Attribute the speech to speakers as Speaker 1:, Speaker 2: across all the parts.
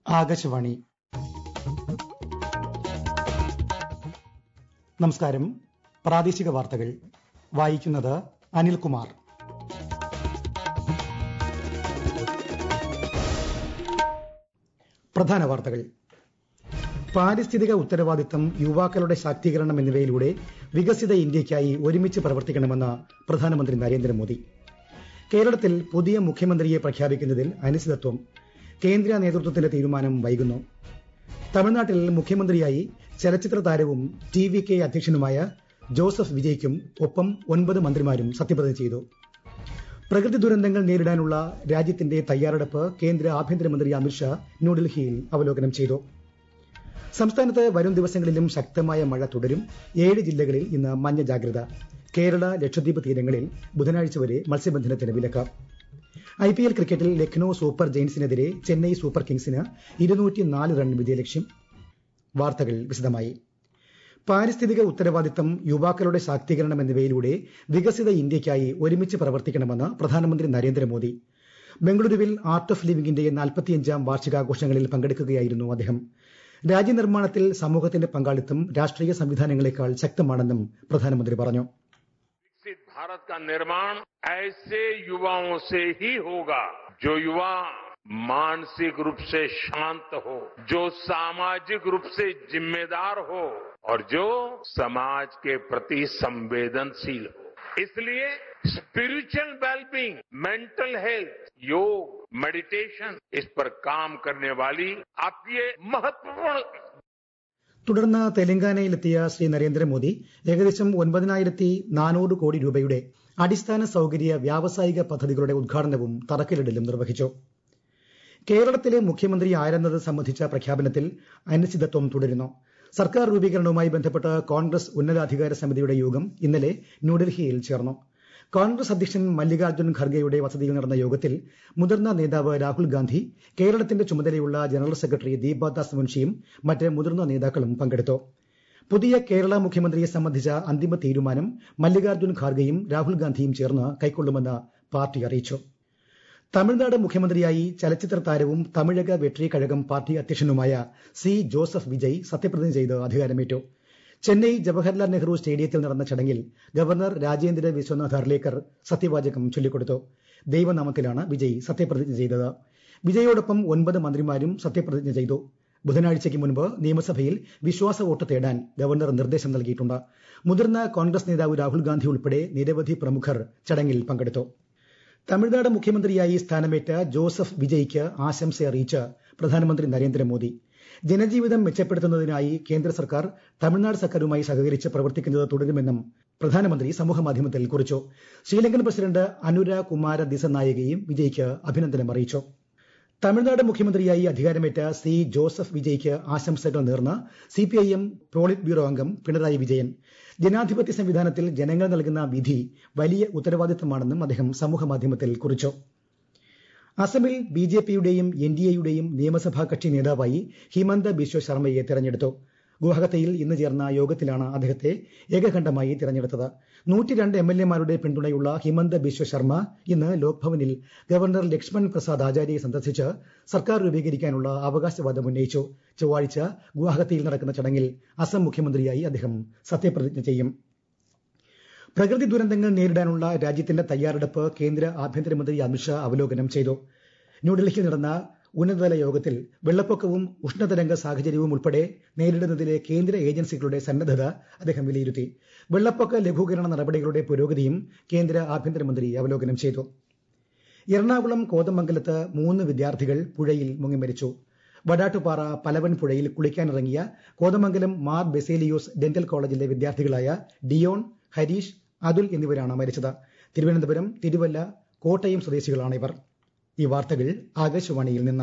Speaker 1: ആകാശവാണി നമസ്കാരം പ്രാദേശിക വാർത്തകൾ വായിക്കുന്നത് അനിൽകുമാർ പ്രധാന വാർത്തകൾ പാരിസ്ഥിതിക ഉത്തരവാദിത്തം യുവാക്കളുടെ ശാക്തീകരണം എന്നിവയിലൂടെ വികസിത ഇന്ത്യയ്ക്കായി ഒരുമിച്ച് പ്രവർത്തിക്കണമെന്ന് പ്രധാനമന്ത്രി നരേന്ദ്രമോദി കേരളത്തിൽ പുതിയ മുഖ്യമന്ത്രിയെ പ്രഖ്യാപിക്കുന്നതിൽ അനിശ്ചിതത്വം കേന്ദ്ര നേതൃത്വത്തിന്റെ തീരുമാനം വൈകുന്നു തമിഴ്നാട്ടിൽ മുഖ്യമന്ത്രിയായി ചലച്ചിത്ര താരവും ടി വി കെ അധ്യക്ഷനുമായ ജോസഫ് വിജയ്ക്കും ഒപ്പം ഒൻപത് മന്ത്രിമാരും സത്യപ്രതിജ്ഞ ചെയ്തു പ്രകൃതി ദുരന്തങ്ങൾ നേരിടാനുള്ള രാജ്യത്തിന്റെ തയ്യാറെടുപ്പ് കേന്ദ്ര ആഭ്യന്തരമന്ത്രി അമിത്ഷാ ന്യൂഡൽഹിയിൽ അവലോകനം ചെയ്തു സംസ്ഥാനത്ത് വരും ദിവസങ്ങളിലും ശക്തമായ മഴ തുടരും ഏഴ് ജില്ലകളിൽ ഇന്ന് മഞ്ഞ ജാഗ്രത കേരള ലക്ഷദ്വീപ് തീരങ്ങളിൽ ബുധനാഴ്ച വരെ മത്സ്യബന്ധനത്തിന് വിലക്ക് ഐ പി എൽ ക്രിക്കറ്റിൽ ലക്നൌ സൂപ്പർ ജെയിൻസിനെതിരെ ചെന്നൈ സൂപ്പർ കിങ്സിന് ഇരുന്നൂറ്റിനാല് റൺ വിജയലക്ഷ്യം വാർത്തകൾ വിശദമായി പാരിസ്ഥിതിക ഉത്തരവാദിത്തം യുവാക്കളുടെ ശാക്തീകരണം എന്നിവയിലൂടെ വികസിത ഇന്ത്യയ്ക്കായി ഒരുമിച്ച് പ്രവർത്തിക്കണമെന്ന് പ്രധാനമന്ത്രി നരേന്ദ്രമോദി ബംഗളൂരുവിൽ ആർട്ട് ഓഫ് ലിവിംഗിന്റെ നാൽപ്പത്തിയഞ്ചാം വാർഷികാഘോഷങ്ങളിൽ പങ്കെടുക്കുകയായിരുന്നു അദ്ദേഹം രാജ്യനിർമ്മാണത്തിൽ സമൂഹത്തിന്റെ പങ്കാളിത്തം രാഷ്ട്രീയ സംവിധാനങ്ങളെക്കാൾ ശക്തമാണെന്നും പ്രധാനമന്ത്രി പറഞ്ഞു
Speaker 2: विकसित भारत का निर्माण ऐसे युवाओं से ही होगा जो युवा मानसिक रूप से शांत हो जो सामाजिक रूप से जिम्मेदार हो और जो समाज के प्रति संवेदनशील हो इसलिए spiritual wellbeing mental health yoga meditation इस पर काम करने वाली आपकी ये महत्वपूर्ण
Speaker 1: തുടർന്ന് തെലങ്കാനയിലെത്തിയ ശ്രീ നരേന്ദ്രമോദി ഏകദേശം ഒൻപതിനായിരത്തി നാനൂറ് കോടി രൂപയുടെ അടിസ്ഥാന സൌകര്യ വ്യാവസായിക പദ്ധതികളുടെ ഉദ്ഘാടനവും തറക്കല്ലിടലും നിർവഹിച്ചു കേരളത്തിലെ മുഖ്യമന്ത്രി ആരെന്നത് സംബന്ധിച്ച പ്രഖ്യാപനത്തിൽ അനിശ്ചിതത്വം തുടരുന്നു സർക്കാർ രൂപീകരണവുമായി ബന്ധപ്പെട്ട് കോൺഗ്രസ് ഉന്നതാധികാര സമിതിയുടെ യോഗം ഇന്നലെ ന്യൂഡൽഹിയിൽ ചേർന്നു കോൺഗ്രസ് അധ്യക്ഷൻ മല്ലികാർജ്ജുൻ ഖർഗെയുടെ വസതിയിൽ നടന്ന യോഗത്തിൽ മുതിർന്ന നേതാവ് രാഹുൽ ഗാന്ധി കേരളത്തിന്റെ ചുമതലയുള്ള ജനറൽ സെക്രട്ടറി ദീപാദാസ് മുൻഷിയും മറ്റ് മുതിർന്ന നേതാക്കളും പങ്കെടുത്തു പുതിയ കേരള മുഖ്യമന്ത്രിയെ സംബന്ധിച്ച അന്തിമ തീരുമാനം മല്ലികാർജ്ജുൻ ഖാർഗെയും രാഹുൽ ഗാന്ധിയും ചേർന്ന് കൈക്കൊള്ളുമെന്ന് പാർട്ടി അറിയിച്ചു തമിഴ്നാട് മുഖ്യമന്ത്രിയായി ചലച്ചിത്ര താരവും തമിഴക വെട്രി കഴകം പാർട്ടി അധ്യക്ഷനുമായ സി ജോസഫ് വിജയ് സത്യപ്രതിജ്ഞ ചെയ്ത് അധികാരമേറ്റു ചെന്നൈ ജവഹർലാൽ നെഹ്റു സ്റ്റേഡിയത്തിൽ നടന്ന ചടങ്ങിൽ ഗവർണർ രാജേന്ദ്ര വിശ്വനാഥ് അർലേക്കർ സത്യവാചകം ചൊല്ലിക്കൊടുത്തു ദൈവനാമത്തിലാണ് വിജയ് സത്യപ്രതിജ്ഞ ചെയ്തത് വിജയോടൊപ്പം ഒൻപത് മന്ത്രിമാരും സത്യപ്രതിജ്ഞ ചെയ്തു ബുധനാഴ്ചയ്ക്ക് മുൻപ് നിയമസഭയിൽ വിശ്വാസ വോട്ട് തേടാൻ ഗവർണർ നിർദ്ദേശം നൽകിയിട്ടുണ്ട് മുതിർന്ന കോൺഗ്രസ് നേതാവ് രാഹുൽ ഗാന്ധി ഉൾപ്പെടെ നിരവധി പ്രമുഖർ ചടങ്ങിൽ പങ്കെടുത്തു തമിഴ്നാട് മുഖ്യമന്ത്രിയായി സ്ഥാനമേറ്റ ജോസഫ് വിജയ്ക്ക് ആശംസ അറിയിച്ച് പ്രധാനമന്ത്രി നരേന്ദ്രമോദി ജനജീവിതം മെച്ചപ്പെടുത്തുന്നതിനായി കേന്ദ്ര സർക്കാർ തമിഴ്നാട് സർക്കാരുമായി സഹകരിച്ച് പ്രവർത്തിക്കുന്നത് തുടരുമെന്നും പ്രധാനമന്ത്രി സമൂഹമാധ്യമത്തിൽ കുറിച്ചു ശ്രീലങ്കൻ പ്രസിഡന്റ് അനുര കുമാര ദിസനായകയും വിജയ്ക്ക് അഭിനന്ദനം അറിയിച്ചു തമിഴ്നാട് മുഖ്യമന്ത്രിയായി അധികാരമേറ്റ സി ജോസഫ് വിജയ്ക്ക് ആശംസകൾ നേർന്ന് സിപിഐഎം പോളിറ്റ് ബ്യൂറോ അംഗം പിണറായി വിജയൻ ജനാധിപത്യ സംവിധാനത്തിൽ ജനങ്ങൾ നൽകുന്ന വിധി വലിയ ഉത്തരവാദിത്തമാണെന്നും അദ്ദേഹം സമൂഹമാധ്യമത്തിൽ കുറിച്ചു അസമിൽ ബി ജെ പിയുടെയും എൻ ഡി എയുടെയും നിയമസഭാ കക്ഷി നേതാവായി ഹിമന്ത ബിശ്വ ശർമ്മയെ തെരഞ്ഞെടുത്തു ഗുവാഹത്തിയിൽ ഇന്ന് ചേർന്ന യോഗത്തിലാണ് അദ്ദേഹത്തെ ഏകകണ്ഠമായി തിരഞ്ഞെടുത്തത് നൂറ്റിരണ്ട് എം എൽ എമാരുടെ പിന്തുണയുള്ള ഹിമന്ത ബിശ്വ ശർമ്മ ഇന്ന് ലോക്ഭവനിൽ ഗവർണർ ലക്ഷ്മൺ പ്രസാദ് ആചാര്യയെ സന്ദർശിച്ച് സർക്കാർ രൂപീകരിക്കാനുള്ള അവകാശവാദം ഉന്നയിച്ചു ചൊവ്വാഴ്ച ഗുവാഹത്തിയിൽ നടക്കുന്ന ചടങ്ങിൽ അസം മുഖ്യമന്ത്രിയായി അദ്ദേഹം സത്യപ്രതിജ്ഞ ചെയ്യും പ്രകൃതി ദുരന്തങ്ങൾ നേരിടാനുള്ള രാജ്യത്തിന്റെ തയ്യാറെടുപ്പ് കേന്ദ്ര ആഭ്യന്തരമന്ത്രി അമിത്ഷാ അവലോകനം ചെയ്തു ന്യൂഡൽഹിയിൽ നടന്ന ഉന്നതതല യോഗത്തിൽ വെള്ളപ്പൊക്കവും ഉഷ്ണതരംഗ സാഹചര്യവും ഉൾപ്പെടെ നേരിടുന്നതിലെ കേന്ദ്ര ഏജൻസികളുടെ സന്നദ്ധത അദ്ദേഹം വിലയിരുത്തി വെള്ളപ്പൊക്ക ലഘൂകരണ നടപടികളുടെ പുരോഗതിയും കേന്ദ്ര ആഭ്യന്തരമന്ത്രി അവലോകനം ചെയ്തു എറണാകുളം കോതമംഗലത്ത് മൂന്ന് വിദ്യാർത്ഥികൾ പുഴയിൽ മുങ്ങിമരിച്ചു വടാട്ടുപാറ പലവൻ പുഴയിൽ കുളിക്കാനിറങ്ങിയ കോതമംഗലം മാർ ബെസേലിയോസ് ഡെന്റൽ കോളേജിലെ വിദ്യാർത്ഥികളായ ഡിയോൺ ഹരീഷ് അതുൽ എന്നിവരാണ് മരിച്ചത് തിരുവനന്തപുരം തിരുവല്ല കോട്ടയം സ്വദേശികളാണ് ഇവർ ഈ വാർത്തകൾ ആകാശവാണിയിൽ നിന്ന്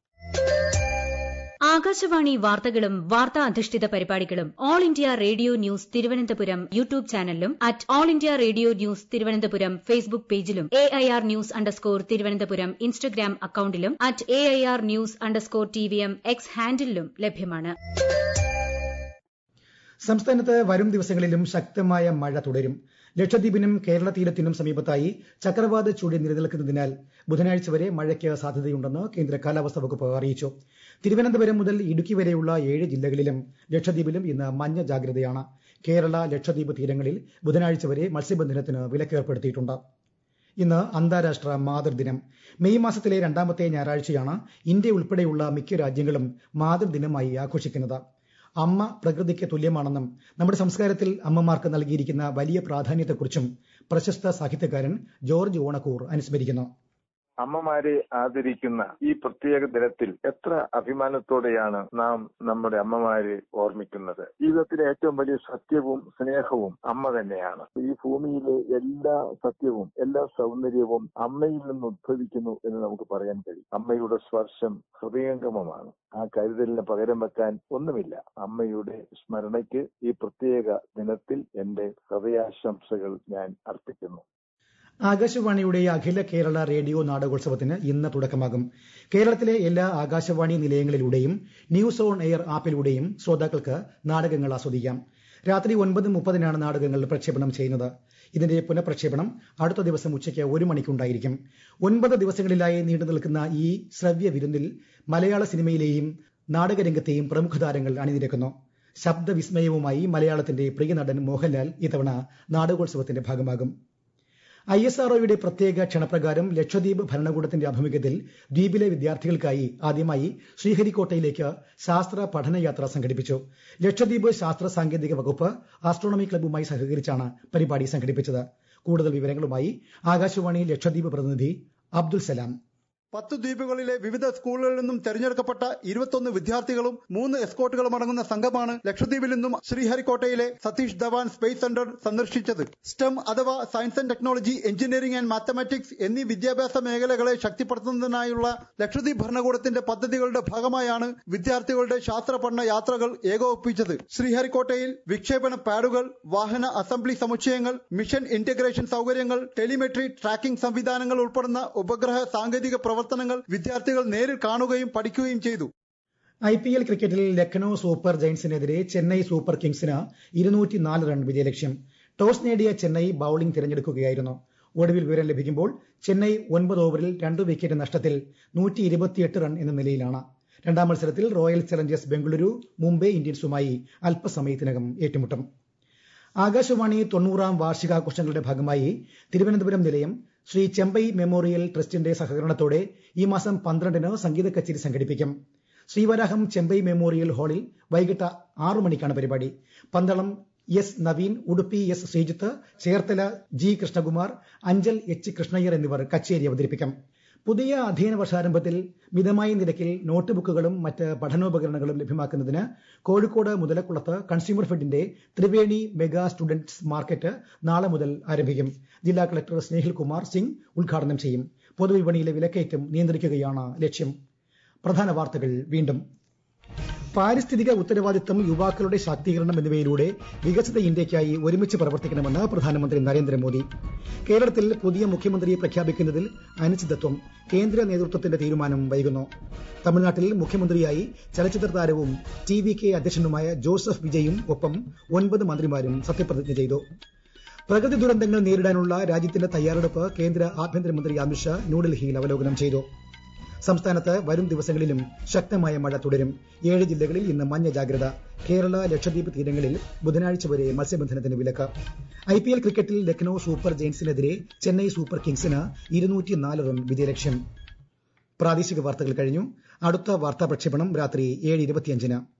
Speaker 3: ആകാശവാണി വാർത്തകളും വാർത്താ അധിഷ്ഠിത പരിപാടികളും All India Radio news Thiruvananthapuram YouTube ചാനലിലും at All India Radio news Thiruvananthapuram Facebook പേജിലും A I R news underscore Thiruvananthapuram Instagram അക്കൌണ്ടിലും at A I R news underscore T V M X ഹാൻഡിലും ലഭ്യമാണ്
Speaker 1: സംസ്ഥാനത്ത് വരും ദിവസങ്ങളിലും ശക്തമായ മഴ തുടരും ലക്ഷദ്വീപിനും കേരള തീരത്തിനും സമീപത്തായി ചക്രവാത ചുഴി നിലനിൽക്കുന്നതിനാൽ ബുധനാഴ്ച വരെ മഴയ്ക്ക് സാധ്യതയുണ്ടെന്ന് കേന്ദ്ര കാലാവസ്ഥാ വകുപ്പ് അറിയിച്ചു തിരുവനന്തപുരം മുതൽ ഇടുക്കി വരെയുള്ള ഏഴ് ജില്ലകളിലും ലക്ഷദ്വീപിലും ഇന്ന് മഞ്ഞ ജാഗ്രതയാണ് കേരള ലക്ഷദ്വീപ് തീരങ്ങളിൽ ബുധനാഴ്ച വരെ മത്സ്യബന്ധനത്തിന് വിലക്കേർപ്പെടുത്തിയിട്ടുണ്ട് ഇന്ന് അന്താരാഷ്ട്ര മാതൃദിനം മെയ് മാസത്തിലെ രണ്ടാമത്തെ ഞായറാഴ്ചയാണ് ഇന്ത്യ ഉൾപ്പെടെയുള്ള മിക്ക രാജ്യങ്ങളും മാതൃദിനമായി ആഘോഷിക്കുന്നത് അമ്മ പ്രകൃതിക്ക് തുല്യമാണെന്നും നമ്മുടെ സംസ്കാരത്തിൽ അമ്മമാർക്ക് നൽകിയിരിക്കുന്ന വലിയ പ്രാധാന്യത്തെക്കുറിച്ചും പ്രശസ്ത സാഹിത്യകാരൻ ജോർജ് ഓണക്കൂർ അനുസ്മരിക്കുന്നു
Speaker 4: അമ്മമാരെ ആദരിക്കുന്ന ഈ പ്രത്യേക ദിനത്തിൽ എത്ര അഭിമാനത്തോടെയാണ് നാം നമ്മുടെ അമ്മമാരെ ഓർമ്മിക്കുന്നത് ജീവിതത്തിലെ ഏറ്റവും വലിയ സത്യവും സ്നേഹവും അമ്മ തന്നെയാണ് ഈ ഭൂമിയിലെ എല്ലാ സത്യവും എല്ലാ സൗന്ദര്യവും അമ്മയിൽ നിന്ന് ഉദ്ഭവിക്കുന്നു എന്ന് നമുക്ക് പറയാൻ കഴിയും അമ്മയുടെ സ്പർശം ഹൃദയംഗമമാണ് ആ കരുതലിന് പകരം വെക്കാൻ ഒന്നുമില്ല അമ്മയുടെ സ്മരണയ്ക്ക് ഈ പ്രത്യേക ദിനത്തിൽ എന്റെ ഹൃദയാശംസകൾ ഞാൻ അർപ്പിക്കുന്നു
Speaker 1: ആകാശവാണിയുടെ അഖില കേരള റേഡിയോ നാടകോത്സവത്തിന് ഇന്ന് തുടക്കമാകും കേരളത്തിലെ എല്ലാ ആകാശവാണി നിലയങ്ങളിലൂടെയും ന്യൂസ് ഓൺ എയർ ആപ്പിലൂടെയും ശ്രോതാക്കൾക്ക് നാടകങ്ങൾ ആസ്വദിക്കാം രാത്രി ഒൻപത് മുപ്പതിനാണ് നാടകങ്ങൾ പ്രക്ഷേപണം ചെയ്യുന്നത് ഇതിന്റെ പുനഃപ്രക്ഷേപണം അടുത്ത ദിവസം ഉച്ചയ്ക്ക് ഒരു മണിക്കുണ്ടായിരിക്കും ഒൻപത് ദിവസങ്ങളിലായി നീണ്ടു നിൽക്കുന്ന ഈ ശ്രവ്യ വിരുന്നിൽ മലയാള സിനിമയിലെയും നാടകരംഗത്തെയും പ്രമുഖ താരങ്ങൾ അണിനിരക്കുന്നു ശബ്ദവിസ്മയവുമായി മലയാളത്തിന്റെ പ്രിയ നടൻ മോഹൻലാൽ ഇത്തവണ നാടകോത്സവത്തിന്റെ ഭാഗമാകും ഐ എസ് ആർഒയുടെ പ്രത്യേക ക്ഷണപ്രകാരം ലക്ഷദ്വീപ് ഭരണകൂടത്തിന്റെ ആഭിമുഖ്യത്തിൽ ദ്വീപിലെ വിദ്യാർത്ഥികൾക്കായി ആദ്യമായി ശ്രീഹരിക്കോട്ടയിലേക്ക് ശാസ്ത്ര പഠനയാത്ര സംഘടിപ്പിച്ചു ലക്ഷദ്വീപ് ശാസ്ത്ര സാങ്കേതിക വകുപ്പ് ആസ്ട്രോണമി ക്ലബ്ബുമായി സഹകരിച്ചാണ് പരിപാടി സംഘടിപ്പിച്ചത് കൂടുതൽ വിവരങ്ങളുമായി ആകാശവാണി ലക്ഷദ്വീപ് പ്രതിനിധി അബ്ദുൽ സലാം
Speaker 5: പത്ത് ദ്വീപുകളിലെ വിവിധ സ്കൂളുകളിൽ നിന്നും തെരഞ്ഞെടുക്കപ്പെട്ട ഇരുപത്തൊന്ന് വിദ്യാർത്ഥികളും മൂന്ന് എസ്കോട്ടുകളും അടങ്ങുന്ന സംഘമാണ് ലക്ഷദ്വീപിൽ നിന്നും ശ്രീഹരിക്കോട്ടയിലെ സതീഷ് ധവാൻ സ്പേസ് സെന്റർ സന്ദർശിച്ചത് സ്റ്റെം അഥവാ science and technology engineering and mathematics എന്നീ വിദ്യാഭ്യാസ മേഖലകളെ ശക്തിപ്പെടുത്തുന്നതിനായുള്ള ലക്ഷദ്വീപ് ഭരണകൂടത്തിന്റെ പദ്ധതികളുടെ ഭാഗമായാണ് വിദ്യാർത്ഥികളുടെ ശാസ്ത്ര പഠന യാത്രകൾ ഏകോപിപ്പിച്ചത് ശ്രീഹരിക്കോട്ടയിൽ വിക്ഷേപണ പാഡുകൾ വാഹന അസംബ്ലി സമുച്ചയങ്ങൾ മിഷൻ ഇന്റഗ്രേഷൻ സൗകര്യങ്ങൾ ടെലിമെട്രി ട്രാക്കിംഗ് സംവിധാനങ്ങൾ ഉൾപ്പെടുന്ന ഉപഗ്രഹ സാങ്കേതിക പ്രവർത്തനങ്ങൾ വിദ്യാർത്ഥികൾ നേരിൽ കാണുകയും പഠിക്കുകയും ചെയ്തു
Speaker 1: ഐ പി എൽ ക്രിക്കറ്റിൽ ലക്നൌ സൂപ്പർ ജയന്റ്സിനെതിരെ ചെന്നൈ സൂപ്പർ കിങ്സിന് ഇരുന്നൂറ്റിനാല് റൺ വിജയലക്ഷ്യം ടോസ് നേടിയ ചെന്നൈ ബൌളിംഗ് തിരഞ്ഞെടുക്കുകയായിരുന്നു ഒടുവിൽ വിവരം ലഭിക്കുമ്പോൾ ചെന്നൈ ഒൻപത് ഓവറിൽ രണ്ട് വിക്കറ്റ് നഷ്ടത്തിൽ നൂറ്റി ഇരുപത്തിയെട്ട് റൺ എന്ന നിലയിലാണ് രണ്ടാം മത്സരത്തിൽ റോയൽ ചലഞ്ചേഴ്സ് ബംഗളൂരു മുംബൈ ഇന്ത്യൻസുമായി അല്പസമയത്തിനകം ഏറ്റുമുട്ടും ആകാശവാണി തൊണ്ണൂറാം വാർഷികാഘോഷങ്ങളുടെ ഭാഗമായി തിരുവനന്തപുരം നിലയം ശ്രീ ചെമ്പൈ മെമ്മോറിയൽ ട്രസ്റ്റിന്റെ സഹകരണത്തോടെ ഈ മാസം പന്ത്രണ്ടിന് സംഗീത കച്ചേരി സംഘടിപ്പിക്കും ശ്രീവരാഹം ചെമ്പൈ മെമ്മോറിയൽ ഹാളിൽ വൈകിട്ട് ആറു മണിക്കാണ് പരിപാടി Pandalam S Naveen Udupi S Sreejith Cherthala G Krishnakumar Anchal H Krishnayyar എന്നിവർ കച്ചേരി അവതരിപ്പിക്കും പുതിയ അധ്യയന വർഷാരംഭത്തിൽ മിതമായ നിരക്കിൽ നോട്ട് ബുക്കുകളും മറ്റ് പഠനോപകരണങ്ങളും ലഭ്യമാക്കുന്നതിന് കോഴിക്കോട് മുതലക്കുളത്ത് കൺസ്യൂമർ ഫെഡിന്റെ ത്രിവേണി മെഗാ സ്റ്റുഡന്റ്സ് മാർക്കറ്റ് നാളെ മുതൽ ആരംഭിക്കും ജില്ലാ കളക്ടർ സ്നേഹിൽ കുമാർ സിംഗ് ഉദ്ഘാടനം ചെയ്യും പൊതുവിപണിയിലെ വിലക്കയറ്റം നിയന്ത്രിക്കുകയാണ് ലക്ഷ്യം പ്രധാന വാർത്തകൾ വീണ്ടും പാരിസ്ഥിതിക ഉത്തരവാദിത്തം യുവാക്കളുടെ ശാക്തീകരണം എന്നിവയിലൂടെ വികസിത ഇന്ത്യയ്ക്കായി ഒരുമിച്ച് പ്രവർത്തിക്കണമെന്ന് പ്രധാനമന്ത്രി നരേന്ദ്രമോദി കേരളത്തിൽ പുതിയ മുഖ്യമന്ത്രിയെ പ്രഖ്യാപിക്കുന്നതിൽ അനിശ്ചിതത്വം കേന്ദ്ര നേതൃത്വത്തിന്റെ തീരുമാനം വൈകുന്നു തമിഴ്നാട്ടിൽ മുഖ്യമന്ത്രിയായി ചലച്ചിത്ര താരവും ടി വി കെ അധ്യക്ഷനുമായ ജോസഫ് വിജയും ഒപ്പം ഒൻപത് മന്ത്രിമാരും സത്യപ്രതിജ്ഞ ചെയ്തു പ്രകൃതി ദുരന്തങ്ങൾ നേരിടാനുള്ള രാജ്യത്തിന്റെ തയ്യാറെടുപ്പ് കേന്ദ്ര ആഭ്യന്തരമന്ത്രി അമിത്ഷാ ന്യൂഡൽഹിയിൽ അവലോകനം ചെയ്തു സംസ്ഥാനത്ത് വരും ദിവസങ്ങളിലും ശക്തമായ മഴ തുടരും ഏഴ് ജില്ലകളിൽ ഇന്ന് മഞ്ഞ ജാഗ്രത കേരള ലക്ഷദ്വീപ് തീരങ്ങളിൽ ബുധനാഴ്ച വരെ മത്സ്യബന്ധനത്തിന് വിലക്ക് ഐ പി എൽ ക്രിക്കറ്റിൽ ലക്നൌ സൂപ്പർ ജയൻസിനെതിരെ ചെന്നൈ സൂപ്പർ കിങ്സിന് ഇരുന്നൂറ്റിനാല് റൺ വിജയലക്ഷ്യം പ്രാദേശിക വാർത്തകൾ കഴിഞ്ഞു അടുത്ത വാർത്താ പ്രക്ഷേപണം രാത്രി ഏഴ് ഇരുപത്തിയഞ്ചിന്